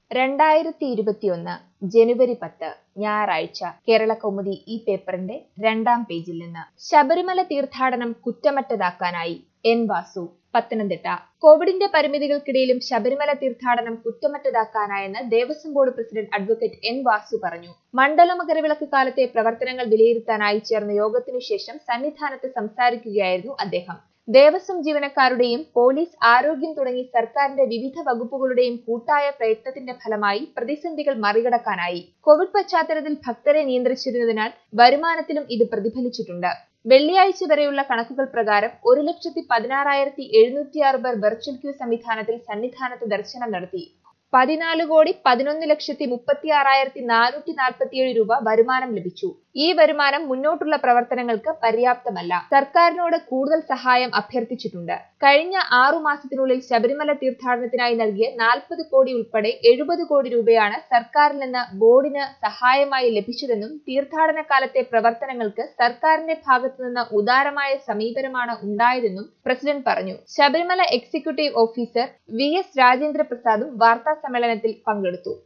രണ്ടായിരത്തി ഇരുപത്തിയൊന്ന് ജനുവരി പത്ത് ഞായറാഴ്ച കേരള കൗമുദി ഈ പേപ്പറിന്റെ രണ്ടാം പേജിൽ നിന്ന് ശബരിമല തീർത്ഥാടനം കുറ്റമറ്റതാക്കാനായി എൻ വാസു പത്തനംതിട്ട കോവിഡിന്റെ പരിമിതികൾക്കിടയിലും ശബരിമല തീർത്ഥാടനം കുറ്റമറ്റതാക്കാനായെന്ന് Devaswom board president advocate N Vasu പറഞ്ഞു മണ്ഡല മകരവിളക്ക് കാലത്തെ പ്രവർത്തനങ്ങൾ വിലയിരുത്താനായി ചേർന്ന യോഗത്തിനു ശേഷം സന്നിധാനത്ത് സംസാരിക്കുകയായിരുന്നു അദ്ദേഹം ദേവസ്വം ജീവനക്കാരുടെയും പോലീസ് ആരോഗ്യം തുടങ്ങി സർക്കാരിന്റെ വിവിധ വകുപ്പുകളുടെയും കൂട്ടായ പ്രയത്നത്തിന്റെ ഫലമായി പ്രതിസന്ധികൾ മറികടക്കാനായി കോവിഡ് പശ്ചാത്തലത്തിൽ ഭക്തരെ നിയന്ത്രിച്ചിരുന്നതിനാൽ വരുമാനത്തിലും ഇത് പ്രതിഫലിച്ചിട്ടുണ്ട് വെള്ളിയാഴ്ച വരെയുള്ള കണക്കുകൾ പ്രകാരം ഒരു ലക്ഷത്തി പതിനാറായിരത്തി എഴുന്നൂറ്റിയാറ് പേർ വെർച്വൽ ക്യൂ സംവിധാനത്തിൽ സന്നിധാനത്ത് ദർശനം നടത്തി പതിനാല് കോടി പതിനൊന്ന് ലക്ഷത്തി മുപ്പത്തി ആറായിരത്തി നാനൂറ്റി നാൽപ്പത്തിയേഴ് രൂപ വരുമാനം ലഭിച്ചു ഈ വരുമാനം മുന്നോട്ടുള്ള പ്രവർത്തനങ്ങൾക്ക് പര്യാപ്തമല്ല സർക്കാരിനോട് കൂടുതൽ സഹായം അഭ്യർത്ഥിച്ചിട്ടുണ്ട് കഴിഞ്ഞ ആറു മാസത്തിനുള്ളിൽ ശബരിമല തീർത്ഥാടനത്തിനായി നൽകിയ നാൽപ്പത് കോടി ഉൾപ്പെടെ എഴുപത് കോടി രൂപയാണ് സർക്കാരിൽ നിന്ന് ബോർഡിന് സഹായമായി ലഭിച്ചതെന്നും തീർത്ഥാടന കാലത്തെ പ്രവർത്തനങ്ങൾക്ക് സർക്കാരിന്റെ ഭാഗത്തുനിന്ന് ഉദാരമായ സമീപനമാണ് ഉണ്ടായതെന്നും പ്രസിഡന്റ് പറഞ്ഞു Sabarimala executive officer V S Rajendra പ്രസാദും വാർത്താ സമ്മേളനത്തിൽ പങ്കെടുത്തു